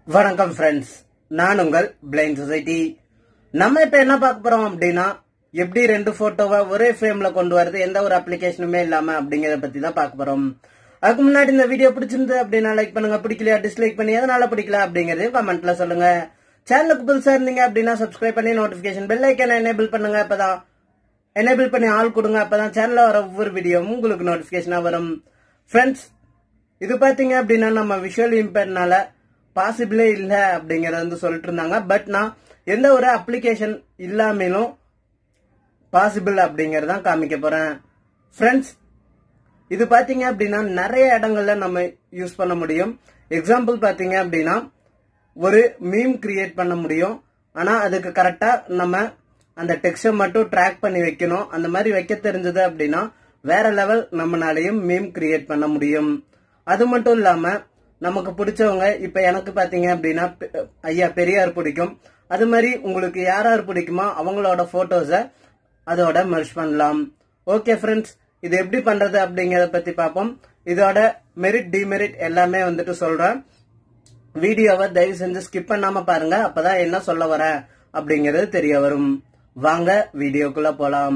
வணக்கம் ஃப்ரெண்ட்ஸ் நான் உங்கள் பிளைண்ட் சொசைட்டி நம்ம இப்ப என்ன பார்க்க போறோம் அப்படின்னா எப்படி ரெண்டு போட்டோவை ஒரே ஃப்ரேம்ல கொண்டு வரது எந்த ஒரு அப்ளிகேஷனுமே இல்லாம அப்படிங்கறத பத்தி தான் பார்க்க போறோம் அதுக்கு முன்னாடி இந்த வீடியோ பிடிச்சிருந்து அப்படின்னா லைக் பண்ணுங்க பிடிக்கலையா டிஸ்லைக் பண்ணி எதனால பிடிக்கல அப்படிங்கறதையும் கமெண்ட்ல சொல்லுங்க சேனலுக்கு புதுசா இருந்தீங்க அப்படின்னா சப்ஸ்கிரைப் பண்ணி நோட்டிபிகேஷன் பெல் ஐக்கனை எனேபிள் பண்ணுங்க அப்பதான் எனேபிள் பண்ணி ஆள் கொடுங்க அப்பதான் சேனல்ல வர ஒவ்வொரு வீடியோவும் உங்களுக்கு நோட்டிபிகேஷனா வரும் ஃப்ரெண்ட்ஸ் இது பாத்தீங்க அப்படின்னா நம்ம விஷுவல் இம்பேர்னால பாசிபிளே இல்ல அப்படிங்கறத வந்து சொல்லிட்டு இருந்தாங்க பட் நான் எந்த ஒரு அப்ளிகேஷன் இல்லாமலும் பாசிபிள் அப்படிங்கறதான் காமிக்க போறேன் ஃப்ரெண்ட்ஸ் இது பாத்தீங்க அப்படின்னா நிறைய இடங்கள்ல நம்ம யூஸ் பண்ண முடியும் எக்ஸாம்பிள் பாத்தீங்க அப்படின்னா ஒரு மீம் கிரியேட் பண்ண முடியும் ஆனா அதுக்கு கரெக்டா நம்ம அந்த டெக்ஸ்டை மட்டும் ட்ராக் பண்ணி வைக்கணும் அந்த மாதிரி வைக்க தெரிஞ்சது அப்படின்னா வேற லெவல் நம்மனாலையும் மீம் கிரியேட் பண்ண முடியும் அது மட்டும் இல்லாம நமக்கு பிடிச்சவங்க இப்ப எனக்கு பாத்தீங்க அப்படின்னா பெ- ஐயா பெரியார் பிடிக்கும் அது மாதிரி உங்களுக்கு யார் யார் பிடிக்குமோ அவங்களோட போட்டோஸ அதோட மெர்ஜ் பண்ணலாம் ஓகே ஃப்ரெண்ட்ஸ் இது எப்படி பண்றது அப்படிங்கறத பத்தி பார்ப்போம் இதோட மெரிட் டிமெரிட் எல்லாமே வந்துட்டு சொல்றேன் வீடியோவை தயவு செஞ்சு ஸ்கிப் பண்ணாம பாருங்க அப்பதான் என்ன சொல்ல வர அப்படிங்கறது தெரிய வரும் வாங்க வீடியோக்குள்ள போலாம்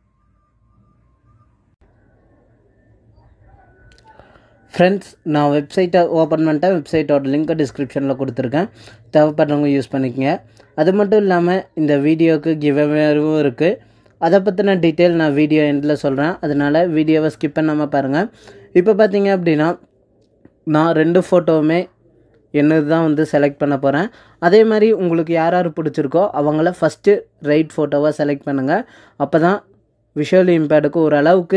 ஃப்ரெண்ட்ஸ் நான் வெப்சைட்டை ஓப்பன் பண்ணிட்டேன் வெப்சைட்டோட லிங்க்கை டிஸ்கிரிப்ஷனில் கொடுத்துருக்கேன் தேவைப்படுறவங்க யூஸ் பண்ணிக்கங்க அது மட்டும் இல்லாமல் இந்த வீடியோவுக்கு கிவ்அவேவும் இருக்குது அதை பற்றின டீட்டெயில் நான் வீடியோ எண்டில் சொல்கிறேன் அதனால் வீடியோவை ஸ்கிப் பண்ணாமல் பாருங்கள் இப்போ பார்த்தீங்க அப்படின்னா நான் ரெண்டு ஃபோட்டோவுமே என்னது தான் வந்து செலக்ட் பண்ண போகிறேன் அதே மாதிரி உங்களுக்கு யார் யார் பிடிச்சிருக்கோ அவங்கள ஃபஸ்ட்டு ரைட் ஃபோட்டோவை செலக்ட் பண்ணுங்கள் அப்போ தான் விஷுவல் இம்பேர்டுக்கு ஓரளவுக்கு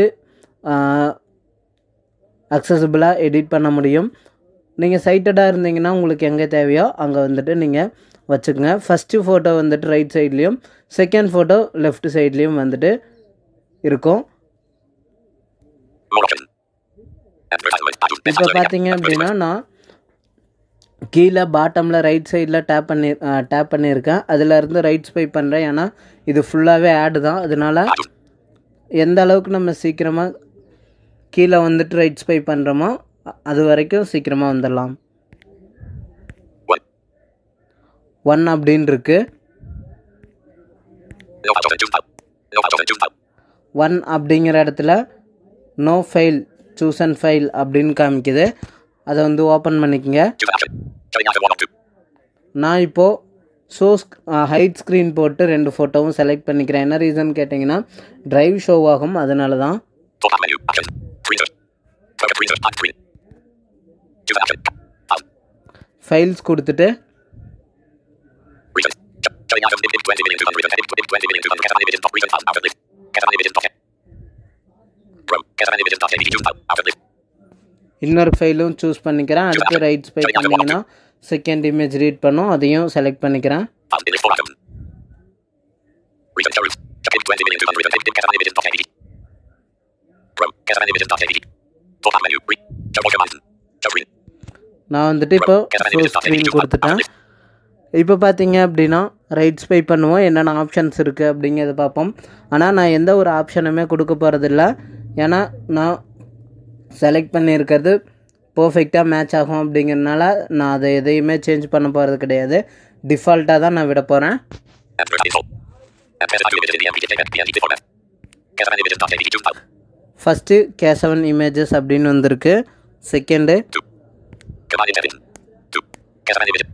அக்சசபிளாக எடிட் பண்ண முடியும் நீங்கள் சைட்டடாக இருந்தீங்கன்னா உங்களுக்கு எங்கே தேவையோ அங்கே வந்துட்டு நீங்கள் வச்சுக்கோங்க ஃபஸ்ட்டு ஃபோட்டோ வந்துட்டு ரைட் சைட்லேயும் செகண்ட் ஃபோட்டோ லெஃப்ட் சைட்லேயும் வந்துட்டு இருக்கும் Moroccan. Advertisement. Button. இப்போ Message. பார்த்தீங்க அப்படின்னா நான் கீழே பாட்டமில் ரைட் சைடில் டேப் பண்ணி டேப் பண்ணியிருக்கேன் அதில் இருந்து ரைட் ஸ்வைப் பண்ணுறேன் ஏன்னா இது ஃபுல்லாகவே ஆடு தான் அதனால Button. எந்த அளவுக்கு நம்ம சீக்கிரமாக கீழே வந்துட்டு ரைட் ஸ்வைப் பண்ணுறோமோ அ- அது வரைக்கும் சீக்கிரமாக வந்துடலாம் One. ஒன் அப்படின்னு இருக்கு No photo and zoom out. No photo and zoom out. One அப்படிங்கிற இடத்துல no file choose and file அப்படின்னு காமிக்குது அதை வந்து ஓப்பன் பண்ணிக்கங்க Choose action. Showing after one or two. நான் இப்போது ஷோ ஹைட் ஸ்க்ரீன் போட்டு ரெண்டு ஃபோட்டோவும் செலக்ட் பண்ணிக்கிறேன் என்ன ரீசன் கேட்டிங்கன்னா டிரைவ் ஷோ ஆகும் அதனால தான் Pop-up menu. Action. Screenshot. Focus screenshot. On screen. Choose action. Out. Files கொடுத்துட்டு Recent. Sh- Showing after in, in 20 million 210 in 20 million 200 Catalan images top recent out out of list. Catalan images top 10. Pro. Catalan images top 10 zoomed out out of list. இன்னொரு ஃபைலும் choose பண்ணிக்கிறேன் அடுத்து right ஸ்பை பண்ணிங்கன்னா second image read பண்ணும் அதையும் select பண்ணிக்கிறேன் Out in list for atom. Recent showrooms. Check in 20 million 210 in Catalan images top 10 Pro. Catalan images top 10 Pop-up menu. Re- Show photo mountain. Show screen. நான் வந்துட்டு இப்போ show screen கொடுத்துட்டேன் இப்போ பார்த்தீங்க அப்படின்னா ரைட் ஸ்பை பண்ணுவோம் என்னென்ன ஆப்ஷன்ஸ் இருக்குது அப்படிங்கிறத பார்ப்போம் ஆனால் நான் எந்த ஒரு ஆப்ஷனுமே கொடுக்க போகிறதில்ல ஏன்னா நான் செலக்ட் பண்ணியிருக்கிறது பர்ஃபெக்டாக மேட்ச் ஆகும் அப்படிங்கிறதுனால நான் அதை எதையுமே சேஞ்ச் பண்ண போகிறது கிடையாது டிஃபால்ட்டாக தான் நான் விட போகிறேன் Advert info. Advert audio images in the MPJ PNG format. Catalan images top 10 zoomed out. First K seven images அப்படின்னு வந்திருக்கு second Two. Command in seven. Two. Catalan images.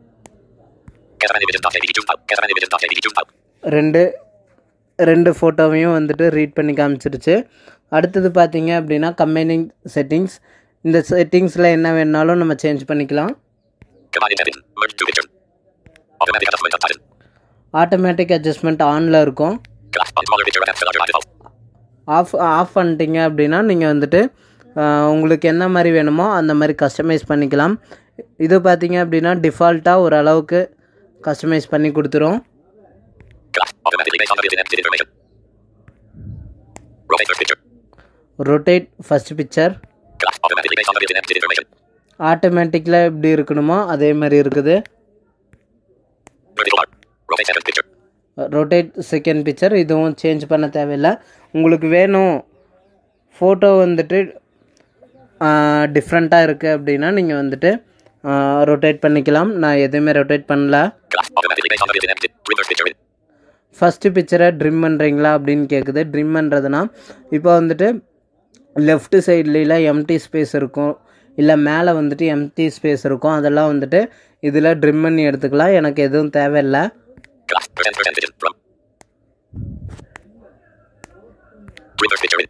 Catalan images top 10 zoomed out. Catalan images top 10 zoomed out. ரெண்டு ரெண்டு ஃபோட்டோவையும் வந்துட்டு read பண்ணி காமிச்சிருச்சு அடுத்தது பார்த்தீங்க அப்படின்னா combining settings இந்த செட்டிங்ஸில் என்ன வேணாலும் நம்ம சேஞ்ச் பண்ணிக்கலாம் Command in seven. Merge to picture. Automatic adjustment of pattern. Automatic adjustment ஆனில் இருக்கும் Glass on smaller picture and apps larger by default. Off off பண்ணிட்டீங்க அப்படின்னா நீங்கள் வந்துட்டு ஆஹ், உங்களுக்கு என்ன மாதிரி வேணுமோ அந்த மாதிரி கஸ்டமைஸ் பண்ணிக்கலாம் இது பார்த்தீங்க அப்படின்னா டிஃபால்ட்டாக ஓரளவுக்கு கஸ்டமைஸ் பண்ணி கொடுத்துரும் Glass automatically based on the built-in edited information. Rotate first picture. Rotate first picture Glass automatically based on the built-in edited information. ஆட்டோமேட்டிக்கில் எப்படி இருக்கணுமோ அதே மாதிரி இருக்குது Vertical arc. Rotate second picture. Rotate second picture இதுவும் change பண்ண தேவையில்லை உங்களுக்கு வேணும் ஃபோட்டோ வந்துட்டு டிஃப்ரெண்ட்டாக இருக்குது அப்படின்னா நீங்கள் வந்துட்டு ரொட்டேட் பண்ணிக்கலாம் நான் எதுவுமே ரொட்டேட் பண்ணல Glass automatically based on the built-in empty. Reverse picture in. First பிக்சரை ட்ரிம் பண்ணுறீங்களா அப்படின்னு கேட்குது ட்ரிம் பண்ணுறதுனா இப்போ வந்துட்டு லெஃப்ட் சைட்லாம் எம்டி ஸ்பேஸ் இருக்கும் இல்லை மேலே வந்துட்டு எம்டி ஸ்பேஸ் இருக்கும் அதெல்லாம் வந்துட்டு இதில் ட்ரிம் பண்ணி எடுத்துக்கலாம் எனக்கு எதுவும் தேவையில்லை Glass percent percentages from. Reverse picture in.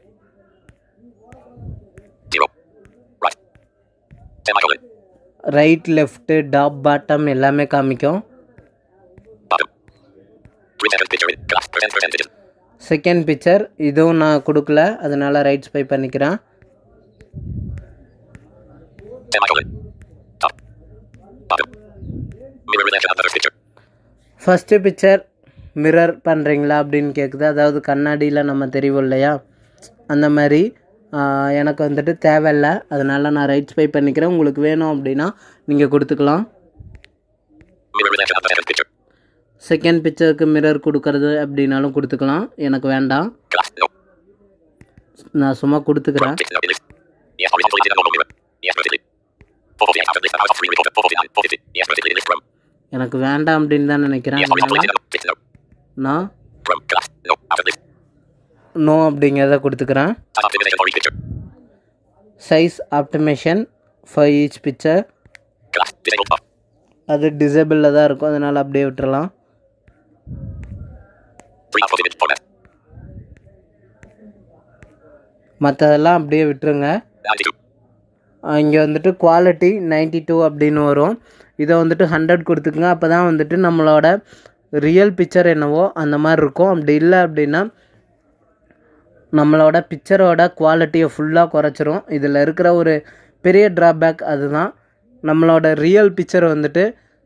Zero. Right. Semicolon. Right left top bottom எல்லாமே காமிக்கும் Bottom. Three seconds picture in. Glass percent percentages. Second picture இதுவும் நான் கொடுக்கல அதனால் ரைட் ஸ்பை பண்ணிக்கிறேன் Semicolon. Top. Bottom. Mirror reflection of the first picture. First picture mirror பண்ணுறீங்களா அப்படின்னு கேட்குது அதாவது கண்ணாடியில் நம்ம தெரியும் இல்லையா அந்த மாதிரி ஆஹ், எனக்கு வந்துட்டு தேவையில்ல அதனால் நான் ரைட் ஸ்பை பண்ணிக்கிறேன் உங்களுக்கு வேணும் அப்படின்னா நீங்கள் கொடுத்துக்கலாம் Mirror reflection of the second picture. Second பிக்சருக்கு மிரர் கொடுக்கறது அப்படின்னாலும் கொடுத்துக்கலாம் எனக்கு வேண்டாம் Glass. No. நான் சும்மா கொடுத்துக்கிறேன் Tick no list. Yes, horizontally in a normal mirror. Yes, vertically. 448 out of list out of three report. 449. 450. Yes, vertically in list from. எனக்கு வேண்டாம் அப்படின்னு தான் நினைக்கிறேன் Yes, horizontally in அதனால் a Tick no. நான் From. Glass. No. Out of list. No அப்படிங்கிறத கொடுத்துக்கிறேன் Size optimization for each picture. Size optimization for each picture Glass. Disabled off. அது டிசேபிளில் தான் இருக்கும் அதனால் அப்படியே விட்டுறலாம் Free output image format. மற்றதெல்லாம் அப்படியே விட்டுருங்க 92. இங்கே வந்துட்டு குவாலிட்டி 92 டூ அப்படின்னு வரும் இதை வந்துட்டு ஹண்ட்ரட் கொடுத்துக்குங்க அப்போ தான் வந்துட்டு நம்மளோட ரியல் பிக்சர் என்னவோ அந்த மாதிரி இருக்கும் அப்படி இல்லை அப்படின்னா நம்மளோட பிக்சரோட குவாலிட்டியை ஃபுல்லாக குறைச்சிரும் இதில் இருக்கிற ஒரு பெரிய ட்ராபேக் அதுதான் நம்மளோட ரியல் பிக்சர் வந்துட்டு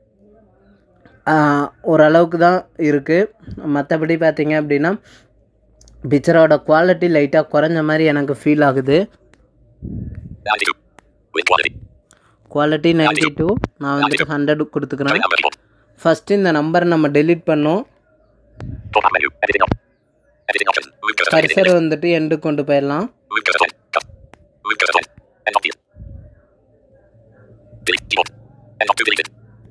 ஆஹ், ஓரளவுக்கு தான் இருக்குது மற்றபடி பார்த்தீங்க அப்படின்னா பிக்சரோட குவாலிட்டி லைட்டாக குறைஞ்ச மாதிரி எனக்கு ஃபீல் ஆகுது 92. With quality. குவாலிட்டி 92 டூ நான் வந்துட்டு ஹண்ட்ரட் கொடுத்துக்கிறேன் Number keyboard. ஃபஸ்ட்டு இந்த நம்பரை நம்ம டெலீட் பண்ணோம் Pop-up menu. Editing op. Editing options. Move cursor to editing cursor list. வந்துட்டு எண்டு கொண்டு போயிடலாம் Move cursor to end. Cut. Move cursor to end. End of field. Delete keyboard. End of to deleted.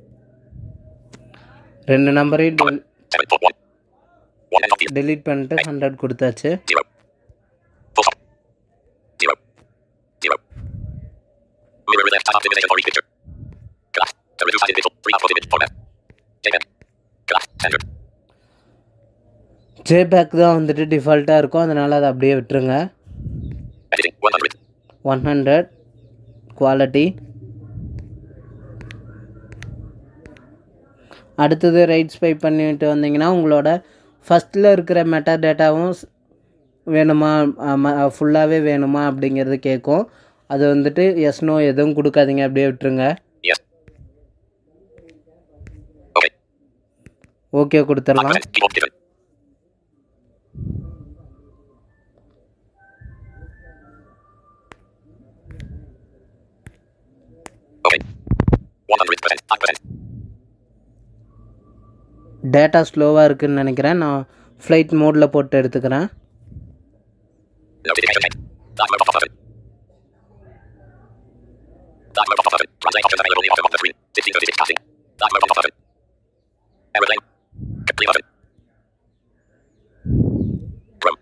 ரெண்டு நம்பரையும் Seven port one. One end of field. Delete பண்ணிட்டு hundred கொடுத்தாச்சு Zero. Full stop. Zero. Zero. Mirror left time optimization for each picture. Glass. To reduce size individual. Free output image format. JPEG. Glass. Standard. JPEG தான் வந்துட்டு டிஃபால்ட்டாக இருக்கும் அதனால் அதை அப்படியே விட்டுருங்க Editing. 100. ஒன் ஹண்ட்ரட் குவாலிட்டி அடுத்தது ரைட் ஸ்பை பண்ணிட்டு வந்தீங்கன்னா உங்களோட ஃபஸ்ட்டில் இருக்கிற மெட்டா டேட்டாவும் வேணுமா ஃபுல்லாகவே வேணுமா அப்படிங்கிறது கேட்கும் அது வந்துட்டு எஸ் நோ எதுவும் கொடுக்காதீங்க அப்படியே விட்டுருங்க Yes. Okay. ஓகே கொடுத்துடலாம் 5% keyboard given. Okay. 100%. 5%. டேட்டா ஸ்லோவாக இருக்குன்னு நினைக்கிறேன் நான் ஃப்ளைட் மோடில் போட்டு எடுத்துக்கிறேன் Notification check. Download of button. Download of button. Translate options available in bottom of the screen. 1636 casting. Download of button. Aeroplane. Complete button. Chrome.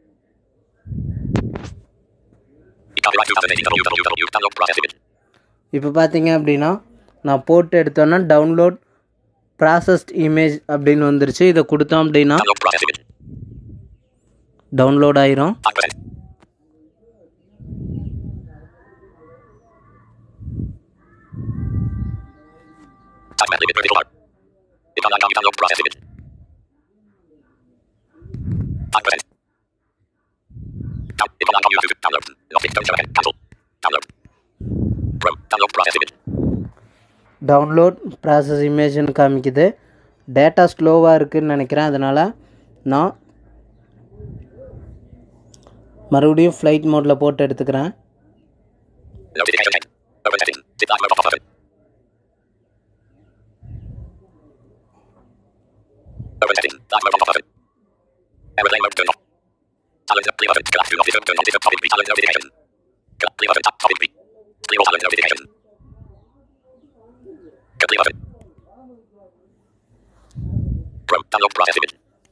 Copyright 2018 www. Download process image. இப்போ பார்த்தீங்க அப்படின்னா நான் போட்டு எடுத்தோன்னா டவுன்லோட் ப்ராசஸ்ட் இமேஜ் அப்படின்னு வந்துருச்சு இதை கொடுத்தோம் அப்படின்னா Download process image. டவுன்லோட் ஆயிரும் 5%. Time limit vertical bar. If online down, download process image. 5%. Down, if online down, YouTube, download. Nothing, don't show again. Cancel. Download. Chrome, download process image. Download process இமேஜ்னு காமிக்குது data ஸ்லோவாக இருக்குன்னு நினைக்கிறேன் அதனால் நான் மறுபடியும் flight மோடில் போட்டு எடுத்துக்கிறேன் Notification check. Open settings. Did download off button. Open settings. Download off button. Aeroplane mode turn off. Talent play button. Class do not disturb. Turn on disturb topic B. Talent notification. Class play button. Tap topic B. Play all talent notification. Chrome. Download process image.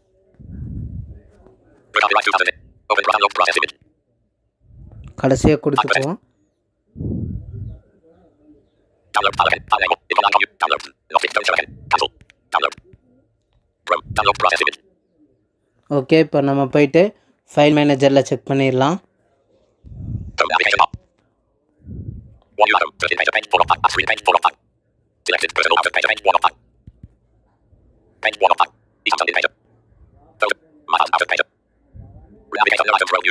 Good copyright 2008. Open download process image. கடைசியாக கொடுத்துக்குவோம் Download file again. File label. It will not you. Download. Lost it. Don't show again. Cancel. Download. Chrome. Download process image. Okay இப்போ நம்ம போயிட்டு file மேனேஜரில் check பண்ணிடலாம் Chrome application up. One new item. Thirteen page of paint. Four of five. Up three paint. Four of five. Selected. Personal outer page of paint. One of five. Paint. One of five. Each content page. Photo. My house outer page. Application. No item. Row new.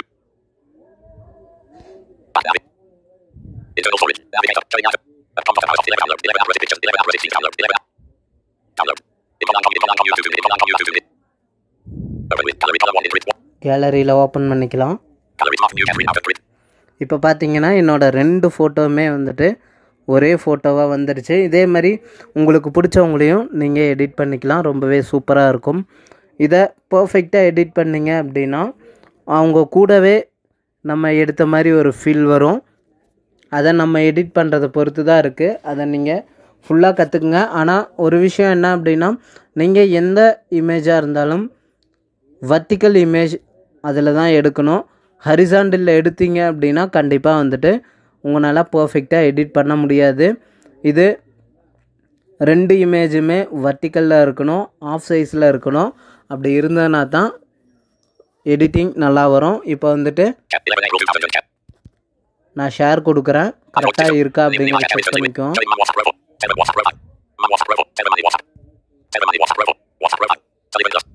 Back navig. Internal storage. Navigator. Showing item. A prompt of house. 11 download. 11 app pictures. 11 app 16 download. 11 app. Download. It will not come. It will not come. YouTube. It will not come. YouTube. Open with gallery color one in grid one. கேலரியில் open பண்ணிக்கலாம் Gallery mark new category outer grid. இப்போ பார்த்தீங்கன்னா என்னோட ரெண்டு ஃபோட்டோவுமே வந்துட்டு ஒரே ஃபோட்டோவாக வந்துடுச்சு இதே மாதிரி உங்களுக்கு பிடிச்சவங்களையும் நீங்கள் எடிட் பண்ணிக்கலாம் ரொம்பவே சூப்பராக இருக்கும் இதை பர்ஃபெக்டாக எடிட் பண்ணீங்க அப்படின்னா அவங்க கூடவே நம்ம எடுத்த மாதிரி ஒரு ஃபீல் வரும் அதை நம்ம எடிட் பண்ணுறதை பொறுத்து தான் இருக்குது அதை நீங்கள் ஃபுல்லாக கற்றுக்குங்க ஆனால் ஒரு விஷயம் என்ன அப்படின்னா நீங்கள் எந்த இமேஜாக இருந்தாலும் வர்டிக்கல் இமேஜ் அதில் தான் எடுக்கணும் ஹரிசாண்டில் எடுத்தீங்க அப்படின்னா கண்டிப்பாக வந்துட்டு உங்களால் பர்ஃபெக்டாக எடிட் பண்ண முடியாது இது ரெண்டு இமேஜுமே வர்டிக்கலில் இருக்கணும் ஆஃப் சைஸில் இருக்கணும் அப்படி இருந்ததுனா தான் எடிட்டிங் நல்லா வரும் இப்போ வந்துட்டு Cap 11 April 2000 cap. நான் ஷேர் கொடுக்குறேன் கரெக்டாக இருக்கா அப்படிங்கிறத செக் பண்ணிக்கோ Telling my WhatsApp profile. Tell my WhatsApp profile. My WhatsApp profile. Tell my WhatsApp. Tell my WhatsApp profile. WhatsApp profile. Sullivan Dust.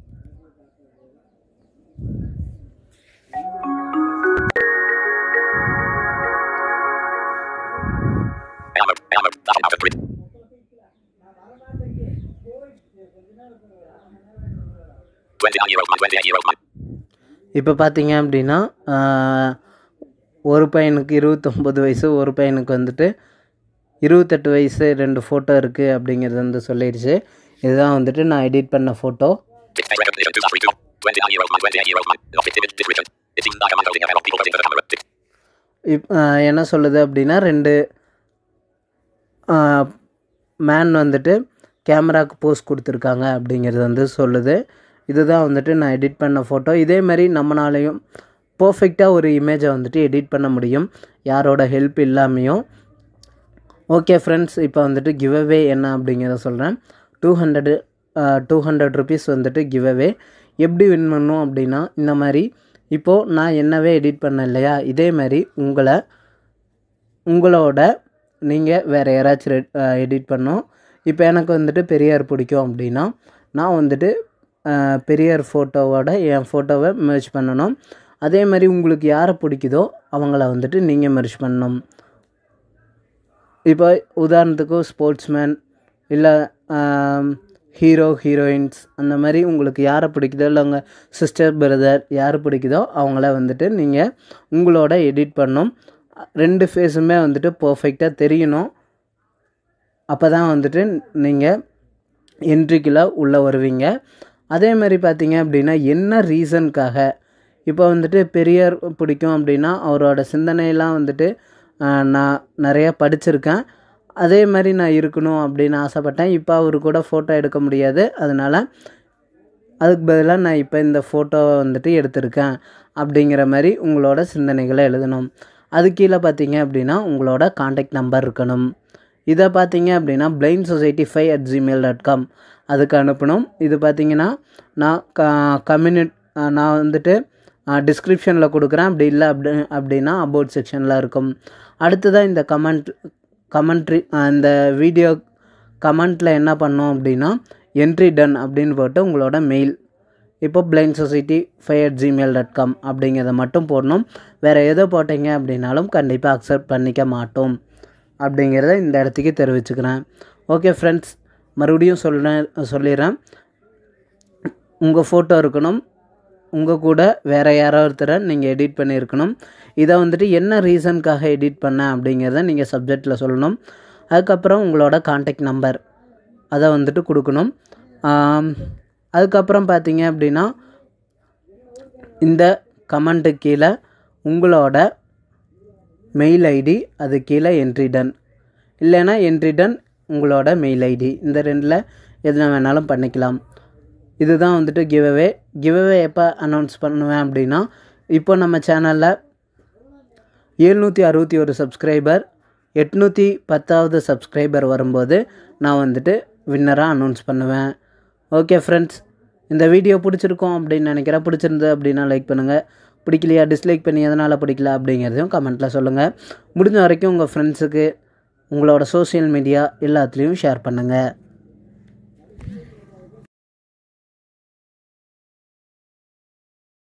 Hammer. Hammer. Down out of grid. Twenty-nine year old man. Twenty-eight year old man. இப்போ பார்த்தீங்க அப்படின்னா ஆஹ், ஒரு பையனுக்கு இருபத்தொம்பது வயசு ஒரு பையனுக்கு வந்துட்டு இருபத்தெட்டு வயசு ரெண்டு ஃபோட்டோ இருக்குது அப்படிங்கிறது வந்து சொல்லிடுச்சு இதுதான் வந்துட்டு நான் எடிட் பண்ண photo Six face recognition. Two three two. Twenty-nine year old man. Twenty-eight year old man. Lost its image description. It seems like a man holding a pen of people waiting for the camera. Six. இப் ஆஹ், என்ன சொல்லுது அப்படின்னா ரெண்டு man வந்துட்டு கேமராவுக்கு போஸ் கொடுத்துருக்காங்க அப்படிங்கிறது வந்து சொல்லுது இதுதான் வந்துட்டு நான் எடிட் பண்ண ஃபோட்டோ இதே மாதிரி நம்மளாலையும் பர்ஃபெக்டாக ஒரு இமேஜை வந்துட்டு எடிட் பண்ண முடியும் யாரோட ஹெல்ப் இல்லாமையும் ஓகே ஃப்ரெண்ட்ஸ் இப்போ வந்துட்டு கிவ்அவே என்ன அப்படிங்கிறத சொல்கிறேன் two hundred two hundred rupees வந்துட்டு கிவ்அவே எப்படி வின் பண்ணும் அப்படின்னா இந்த மாதிரி இப்போது நான் என்னவே எடிட் பண்ணேன் இல்லையா இதே மாதிரி உங்களை உங்களோட நீங்கள் வேறு யாராச்சும் எடிட் பண்ணோம் இப்போ எனக்கு வந்துட்டு பெரியார் பிடிக்கும் அப்படின்னா நான் வந்துட்டு அஹ், பெரியார் ஃபோட்டோவோட என் ஃபோட்டோவை மெர்ஜ் பண்ணணும் அதே மாதிரி உங்களுக்கு யாரை பிடிக்குதோ அவங்கள வந்துட்டு நீங்கள் மெர்ஜ் பண்ணணும் இப்போ உதாரணத்துக்கு ஸ்போர்ட்ஸ்மேன் இல்லை ஹீரோ ஹீரோயின்ஸ் அந்த மாதிரி உங்களுக்கு யாரை பிடிக்குதோ இல்லை உங்கள் சிஸ்டர் பிரதர் யார் பிடிக்குதோ அவங்கள வந்துட்டு நீங்கள் உங்களோட எடிட் பண்ணணும் ரெண்டு ஃபேஸுமே வந்துட்டு பர்ஃபெக்டாக தெரியணும் அப்போ தான் வந்துட்டு நீங்கள் என்ட்ரிக்குள்ளே உள்ளே வருவீங்க அதே மாதிரி பார்த்தீங்க அப்படின்னா என்ன ரீசனுக்காக இப்போ வந்துட்டு பெரியார் பிடிக்கும் அப்படின்னா அவரோட சிந்தனையெல்லாம் வந்துட்டு ஆஹ், நான் நிறைய படிச்சிருக்கேன் அதே மாதிரி நான் இருக்கணும் அப்படின்னு ஆசைப்பட்டேன் இப்போ அவர் கூட ஃபோட்டோ எடுக்க முடியாது அதனால் அதுக்கு பதிலாக நான் இப்போ இந்த ஃபோட்டோவை வந்துட்டு எடுத்திருக்கேன் அப்படிங்கிற மாதிரி உங்களோட சிந்தனைகளை எழுதணும் அது கீழே பார்த்தீங்க அப்படின்னா உங்களோட காண்டாக்ட் நம்பர் இருக்கணும் இதை பார்த்தீங்க அப்படின்னா blind society five at Gmail dot com அதுக்கு அனுப்பணும் இது பார்த்தீங்கன்னா நான் க கம்யூனிட் நான் வந்துட்டு டிஸ்கிரிப்ஷனில் கொடுக்குறேன் அப்படி இல்லை அப்படி அப்படின்னா அபவுட் செக்ஷனில் இருக்கும் அடுத்ததாக இந்த கமெண்ட் கமெண்ட்ரி இந்த வீடியோ கமெண்ட்டில் என்ன பண்ணோம் அப்படின்னா என்ட்ரி டன் அப்படின்னு போட்டு உங்களோட மெயில் இப்போ blind society five at Gmail dot com அப்படிங்கிறத மட்டும் போடணும் வேறு எதோ போட்டீங்க அப்படின்னாலும் கண்டிப்பாக அக்செப்ட் பண்ணிக்க மாட்டோம் அப்படிங்கிறத இந்த இடத்துக்கு தெரிவிச்சுக்கிறேன் ஓகே ஃப்ரெண்ட்ஸ் மறுபடியும் சொல்கிறேன் சொல்லிடுறேன் உங்கள் ஃபோட்டோ இருக்கணும் உங்கள் கூட வேறு யாரோ ஒருத்தரை நீங்கள் எடிட் பண்ணியிருக்கணும் இதை வந்துட்டு என்ன ரீசனுக்காக எடிட் பண்ணேன் அப்படிங்கிறத நீங்கள் சப்ஜெக்டில் சொல்லணும் அதுக்கப்புறம் உங்களோட காண்டாக்ட் நம்பர் அதை வந்துட்டு கொடுக்கணும் ஆம், அதுக்கப்புறம் பார்த்தீங்க அப்படின்னா இந்த கமெண்ட்டு கீழே உங்களோட மெயில் ஐடி அது கீழே என்ட்ரி டன் இல்லைன்னா என்ட்ரி டன் உங்களோட மெயில் ஐடி இந்த ரெண்டில் எதுனா வேணாலும் பண்ணிக்கலாம் இதுதான் வந்துட்டு கிவ்அவே கிவ்அவே எப்போ அனௌன்ஸ் பண்ணுவேன் அப்படின்னா இப்போ நம்ம சேனலில் எழுநூற்றி அறுபத்தி ஒரு சப்ஸ்கிரைபர் எட்நூற்றி பத்தாவது சப்ஸ்கிரைபர் வரும்போது நான் வந்துட்டு வின்னராக அனௌன்ஸ் பண்ணுவேன் ஓகே ஃப்ரெண்ட்ஸ் இந்த வீடியோ பிடிச்சிருக்கோம் அப்படின்னு நினைக்கிறேன் பிடிச்சிருந்து அப்படின்னா லைக் பண்ணுங்கள் பிடிக்கலையா டிஸ்லைக் பண்ணி எதனால் பிடிக்கல அப்படிங்கிறதையும் கமெண்ட்டில் சொல்லுங்கள் முடிஞ்ச வரைக்கும் உங்கள் ஃப்ரெண்ட்ஸுக்கு உங்களோட சோஷியல் மீடியா எல்லாத்துலேயும் ஷேர் பண்ணுங்கள்